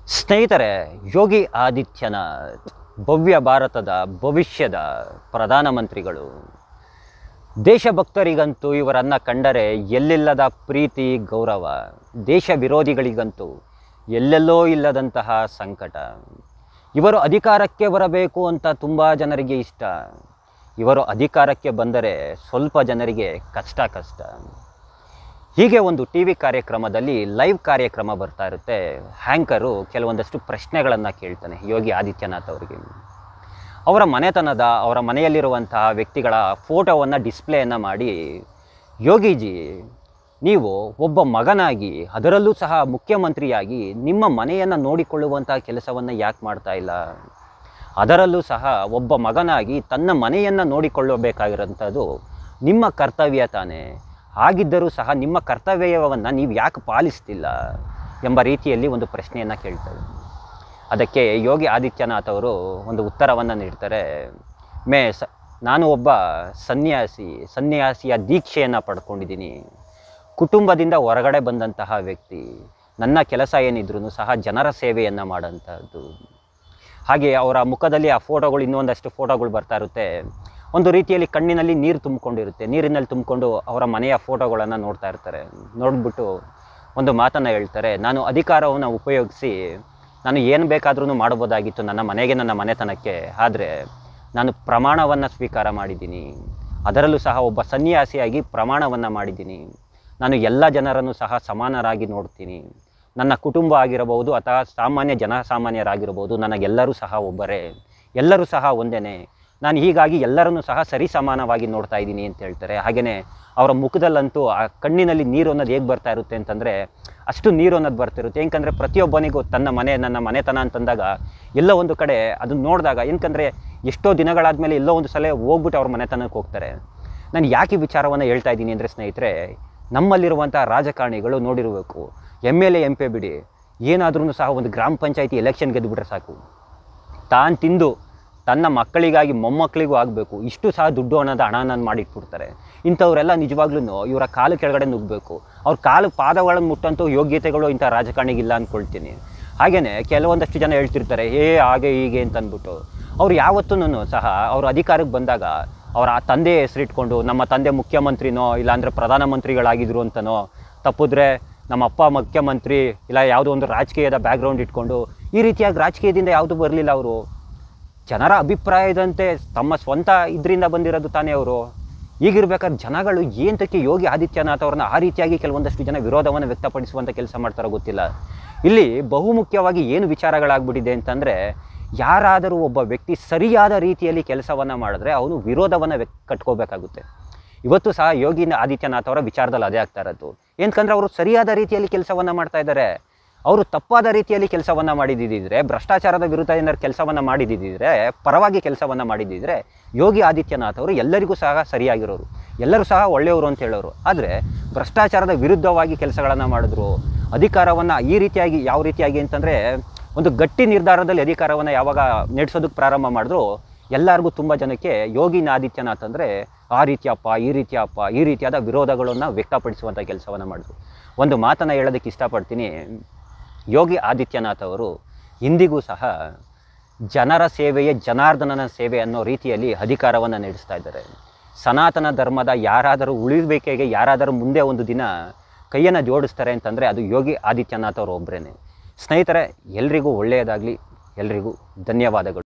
ಸ್ನೇಹಿತರೆ ಯೋಗಿ ಆದಿತ್ಯನಾಥ್ ಭವ್ಯ ಭಾರತದ ಭವಿಷ್ಯದ ಪ್ರಧಾನಮಂತ್ರಿಗಳು ದೇಶಭಕ್ತರಿಗಂತೂ ಇವರನ್ನು ಕಂಡರೆ ಎಲ್ಲಿಲ್ಲದ ಪ್ರೀತಿ ಗೌರವ ದೇಶ ವಿರೋಧಿಗಳಿಗಂತೂ ಎಲ್ಲೆಲ್ಲೋ ಇಲ್ಲದಂತಹ ಸಂಕಟ ಇವರು ಅಧಿಕಾರಕ್ಕೆ ಬರಬೇಕು ಅಂತ ತುಂಬ ಜನರಿಗೆ ಇಷ್ಟ ಇವರು ಅಧಿಕಾರಕ್ಕೆ ಬಂದರೆ ಸ್ವಲ್ಪ ಜನರಿಗೆ ಕಷ್ಟ ಕಷ್ಟ ಹೀಗೆ ಒಂದು ಟಿ ವಿ ಕಾರ್ಯಕ್ರಮದಲ್ಲಿ ಲೈವ್ ಕಾರ್ಯಕ್ರಮ ಬರ್ತಾ ಇರುತ್ತೆ ಹ್ಯಾಂಕರು ಕೆಲವೊಂದಷ್ಟು ಪ್ರಶ್ನೆಗಳನ್ನು ಕೇಳ್ತಾನೆ ಯೋಗಿ ಆದಿತ್ಯನಾಥ್ ಅವರಿಗೆ ಅವರ ಮನೆತನದ ಅವರ ಮನೆಯಲ್ಲಿರುವಂತಹ ವ್ಯಕ್ತಿಗಳ ಫೋಟೋವನ್ನು ಡಿಸ್ಪ್ಲೇಯನ್ನು ಮಾಡಿ ಯೋಗಿಜಿ ನೀವು ಒಬ್ಬ ಮಗನಾಗಿ ಅದರಲ್ಲೂ ಸಹ ಮುಖ್ಯಮಂತ್ರಿಯಾಗಿ ನಿಮ್ಮ ಮನೆಯನ್ನು ನೋಡಿಕೊಳ್ಳುವಂತಹ ಕೆಲಸವನ್ನು ಯಾಕೆ ಮಾಡ್ತಾ ಇಲ್ಲ ಅದರಲ್ಲೂ ಸಹ ಒಬ್ಬ ಮಗನಾಗಿ ತನ್ನ ಮನೆಯನ್ನು ನೋಡಿಕೊಳ್ಳಬೇಕಾಗಿರೋಂಥದ್ದು ನಿಮ್ಮ ಕರ್ತವ್ಯ ತಾನೇ ಹಾಗಿದ್ದರೂ ಸಹ ನಿಮ್ಮ ಕರ್ತವ್ಯವನ್ನು ನೀವು ಯಾಕೆ ಪಾಲಿಸ್ತಿಲ್ಲ ಎಂಬ ರೀತಿಯಲ್ಲಿ ಒಂದು ಪ್ರಶ್ನೆಯನ್ನು ಕೇಳ್ತಾರೆ ಅದಕ್ಕೆ ಯೋಗಿ ಆದಿತ್ಯನಾಥ್ ಅವರು ಒಂದು ಉತ್ತರವನ್ನು ನೀಡ್ತಾರೆ ಮೇ ಸ ನಾನು ಒಬ್ಬ ಸನ್ಯಾಸಿ ಸನ್ಯಾಸಿಯ ದೀಕ್ಷೆಯನ್ನು ಪಡ್ಕೊಂಡಿದ್ದೀನಿ ಕುಟುಂಬದಿಂದ ಹೊರಗಡೆ ಬಂದಂತಹ ವ್ಯಕ್ತಿ ನನ್ನ ಕೆಲಸ ಏನಿದ್ರೂ ಸಹ ಜನರ ಸೇವೆಯನ್ನು ಮಾಡೋಂಥದ್ದು ಹಾಗೆ ಅವರ ಮುಖದಲ್ಲಿ ಆ ಫೋಟೋಗಳು ಇನ್ನೊಂದಷ್ಟು ಫೋಟೋಗಳು ಬರ್ತಾ ಇರುತ್ತೆ ಒಂದು ರೀತಿಯಲ್ಲಿ ಕಣ್ಣಿನಲ್ಲಿ ನೀರು ತುಂಬಿಕೊಂಡಿರುತ್ತೆ ನೀರಿನಲ್ಲಿ ತುಂಬಿಕೊಂಡು ಅವರ ಮನೆಯ ಫೋಟೋಗಳನ್ನು ನೋಡ್ತಾ ಇರ್ತಾರೆ ನೋಡಿಬಿಟ್ಟು ಒಂದು ಮಾತನ್ನು ಹೇಳ್ತಾರೆ ನಾನು ಅಧಿಕಾರವನ್ನು ಉಪಯೋಗಿಸಿ ನಾನು ಏನು ಬೇಕಾದ್ರೂ ಮಾಡ್ಬೋದಾಗಿತ್ತು ನನ್ನ ಮನೆಗೆ ನನ್ನ ಮನೆತನಕ್ಕೆ ಆದರೆ ನಾನು ಪ್ರಮಾಣವನ್ನು ಸ್ವೀಕಾರ ಮಾಡಿದ್ದೀನಿ ಅದರಲ್ಲೂ ಸಹ ಒಬ್ಬ ಸನ್ಯಾಸಿಯಾಗಿ ಪ್ರಮಾಣವನ್ನು ಮಾಡಿದ್ದೀನಿ ನಾನು ಎಲ್ಲ ಜನರನ್ನು ಸಹ ಸಮಾನರಾಗಿ ನೋಡ್ತೀನಿ ನನ್ನ ಕುಟುಂಬ ಆಗಿರಬಹುದು ಅಥವಾ ಸಾಮಾನ್ಯ ಜನಸಾಮಾನ್ಯರಾಗಿರ್ಬೋದು ನನಗೆಲ್ಲರೂ ಸಹ ಒಬ್ಬರೇ ಎಲ್ಲರೂ ಸಹ ಒಂದೇ ನಾನು ಹೀಗಾಗಿ ಎಲ್ಲರನ್ನೂ ಸಹ ಸರಿ ಸಮಾನವಾಗಿ ನೋಡ್ತಾ ಇದ್ದೀನಿ ಅಂತ ಹೇಳ್ತಾರೆ ಹಾಗೆಯೇ ಅವರ ಮುಖದಲ್ಲಂತೂ ಆ ಕಣ್ಣಿನಲ್ಲಿ ನೀರು ಅನ್ನೋದು ಹೇಗೆ ಬರ್ತಾ ಇರುತ್ತೆ ಅಂತಂದರೆ ಅಷ್ಟು ನೀರು ಅನ್ನೋದು ಬರ್ತಿರುತ್ತೆ ಏನಕಂದರೆ ಪ್ರತಿಯೊಬ್ಬನಿಗೂ ತನ್ನ ಮನೆ ನನ್ನ ಮನೆತನ ಅಂತಂದಾಗ ಎಲ್ಲೋ ಒಂದು ಕಡೆ ಅದನ್ನ ನೋಡಿದಾಗ ಏನಕಂದರೆ ಎಷ್ಟೋ ದಿನಗಳಾದಮೇಲೆ ಎಲ್ಲೋ ಒಂದು ಸಲ ಹೋಗ್ಬಿಟ್ಟು ಅವ್ರ ಮನೆತನಕ್ಕೆ ಹೋಗ್ತಾರೆ ನಾನು ಯಾಕೆ ಈ ವಿಚಾರವನ್ನು ಹೇಳ್ತಾ ಇದ್ದೀನಿ ಅಂದರೆ ಸ್ನೇಹಿತರೆ ನಮ್ಮಲ್ಲಿರುವಂಥ ರಾಜಕಾರಣಿಗಳು ನೋಡಿರಬೇಕು M L A M P ಬಿಡಿ ಏನಾದ್ರೂ ಸಹ ಒಂದು ಗ್ರಾಮ ಪಂಚಾಯತಿ ಎಲೆಕ್ಷನ್ ಗೆದ್ದುಬಿಟ್ರೆ ಸಾಕು ತಾನು ತಿಂದು ತನ್ನ ಮಕ್ಕಳಿಗಾಗಿ ಮೊಮ್ಮಕ್ಕಳಿಗೂ ಆಗಬೇಕು ಇಷ್ಟು ಸಹ ದುಡ್ಡು ಅನ್ನೋದು ಹಣನ ಮಾಡಿಟ್ಬಿಡ್ತಾರೆ ಇಂಥವರೆಲ್ಲ ನಿಜವಾಗ್ಲೂ ಇವರ ಕಾಲು ಕೆಳಗಡೆ ನುಗ್ಗಬೇಕು ಅವ್ರ ಕಾಲು ಪಾದಗಳನ್ನು ಮುಟ್ಟಂತೂ ಯೋಗ್ಯತೆಗಳು ಇಂಥ ರಾಜಕಾರಣಿಗಿಲ್ಲ ಅಂದ್ಕೊಳ್ತೀನಿ ಹಾಗೆಯೇ ಕೆಲವೊಂದಷ್ಟು ಜನ ಹೇಳ್ತಿರ್ತಾರೆ ಏ ಹಾಗೆ ಹೀಗೆ ಅಂತ ಅಂದ್ಬಿಟ್ಟು ಅವ್ರು ಯಾವತ್ತೂ ಸಹ ಅವರು ಅಧಿಕಾರಕ್ಕೆ ಬಂದಾಗ ಅವರ ಆ ತಂದೆ ಹೆಸರಿಟ್ಕೊಂಡು ನಮ್ಮ ತಂದೆ ಮುಖ್ಯಮಂತ್ರಿನೋ ಇಲ್ಲಾಂದರೆ ಪ್ರಧಾನಮಂತ್ರಿಗಳಾಗಿದ್ರು ಅಂತನೋ ತಪ್ಪಿದ್ರೆ ನಮ್ಮ ಅಪ್ಪ ಮುಖ್ಯಮಂತ್ರಿ ಇಲ್ಲ ಯಾವುದೋ ಒಂದು ರಾಜಕೀಯದ ಬ್ಯಾಕ್ಗ್ರೌಂಡ್ ಇಟ್ಕೊಂಡು ಈ ರೀತಿಯಾಗಿ ರಾಜಕೀಯದಿಂದ ಯಾವುದು ಬರಲಿಲ್ಲ ಅವರು ಜನರ ಅಭಿಪ್ರಾಯದಂತೆ ತಮ್ಮ ಸ್ವಂತ ಇದರಿಂದ ಬಂದಿರೋದು ತಾನೇ ಅವರು ಈಗಿರ್ಬೇಕಾದ್ರೆ ಜನಗಳು ಏಂತಕ್ಕೆ ಯೋಗಿ ಆದಿತ್ಯನಾಥ್ ಅವ್ರನ್ನ ಆ ರೀತಿಯಾಗಿ ಕೆಲವೊಂದಷ್ಟು ಜನ ವಿರೋಧವನ್ನು ವ್ಯಕ್ತಪಡಿಸುವಂಥ ಕೆಲಸ ಮಾಡ್ತಾರೋ ಗೊತ್ತಿಲ್ಲ ಇಲ್ಲಿ ಬಹುಮುಖ್ಯವಾಗಿ ಏನು ವಿಚಾರಗಳಾಗ್ಬಿಟ್ಟಿದೆ ಅಂತಂದರೆ ಯಾರಾದರೂ ಒಬ್ಬ ವ್ಯಕ್ತಿ ಸರಿಯಾದ ರೀತಿಯಲ್ಲಿ ಕೆಲಸವನ್ನು ಮಾಡಿದ್ರೆ ಅವನು ವಿರೋಧವನ್ನು ವ್ಯಕ್ ಕಟ್ಕೋಬೇಕಾಗುತ್ತೆ ಇವತ್ತು ಸಹ ಯೋಗಿ ಆದಿತ್ಯನಾಥ್ ಅವರ ವಿಚಾರದಲ್ಲಿ ಅದೇ ಆಗ್ತಾ ಇರೋದು ಏನಕಂದ್ರೆ ಅವರು ಸರಿಯಾದ ರೀತಿಯಲ್ಲಿ ಕೆಲಸವನ್ನು ಮಾಡ್ತಾ ಇದ್ದಾರೆ ಅವರು ತಪ್ಪಾದ ರೀತಿಯಲ್ಲಿ ಕೆಲಸವನ್ನು ಮಾಡಿದ್ದಿದ್ರೆ ಭ್ರಷ್ಟಾಚಾರದ ವಿರುದ್ಧ ಏನಾದ್ರು ಕೆಲಸವನ್ನು ಮಾಡಿದ್ದಿದ್ರೆ ಪರವಾಗಿ ಕೆಲಸವನ್ನು ಮಾಡಿದ್ದಿದ್ರೆ ಯೋಗಿ ಆದಿತ್ಯನಾಥ್ ಅವರು ಎಲ್ಲರಿಗೂ ಸಹ ಸರಿಯಾಗಿರೋರು ಎಲ್ಲರೂ ಸಹ ಒಳ್ಳೆಯವರು ಅಂತ ಹೇಳೋರು ಆದರೆ ಭ್ರಷ್ಟಾಚಾರದ ವಿರುದ್ಧವಾಗಿ ಕೆಲಸಗಳನ್ನು ಮಾಡಿದ್ರು ಅಧಿಕಾರವನ್ನು ಈ ರೀತಿಯಾಗಿ ಯಾವ ರೀತಿಯಾಗಿ ಅಂತಂದರೆ ಒಂದು ಗಟ್ಟಿ ನಿರ್ಧಾರದಲ್ಲಿ ಅಧಿಕಾರವನ್ನು ಯಾವಾಗ ನಡೆಸೋದಕ್ಕೆ ಪ್ರಾರಂಭ ಮಾಡಿದ್ರು ಎಲ್ಲರಿಗೂ ತುಂಬ ಜನಕ್ಕೆ ಯೋಗಿ ಆದಿತ್ಯನಾಥ್ ಅಂದರೆ ಆ ರೀತಿಯಪ್ಪ ಈ ರೀತಿಯಪ್ಪ ಈ ರೀತಿಯಾದ ವಿರೋಧಗಳನ್ನು ವ್ಯಕ್ತಪಡಿಸುವಂಥ ಕೆಲಸವನ್ನು ಮಾಡಿದ್ರು ಒಂದು ಮಾತನ್ನು ಹೇಳೋದಕ್ಕೆ ಇಷ್ಟಪಡ್ತೀನಿ ಯೋಗಿ ಆದಿತ್ಯನಾಥ್ ಅವರು ಇಂದಿಗೂ ಸಹ ಜನರ ಸೇವೆಯೇ ಜನಾರ್ದನನ ಸೇವೆ ಅನ್ನೋ ರೀತಿಯಲ್ಲಿ ಅಧಿಕಾರವನ್ನು ನಡೆಸ್ತಾ ಇದ್ದಾರೆ ಸನಾತನ ಧರ್ಮದ ಯಾರಾದರೂ ಉಳಿಬೇಕೆಗೆ ಯಾರಾದರೂ ಮುಂದೆ ಒಂದು ದಿನ ಕೈಯನ್ನು ಜೋಡಿಸ್ತಾರೆ ಅಂತಂದರೆ ಅದು ಯೋಗಿ ಆದಿತ್ಯನಾಥ್ ಅವರು ಒಬ್ಬರೇ ಸ್ನೇಹಿತರೆ ಎಲ್ರಿಗೂ ಒಳ್ಳೆಯದಾಗಲಿ ಎಲ್ರಿಗೂ ಧನ್ಯವಾದಗಳು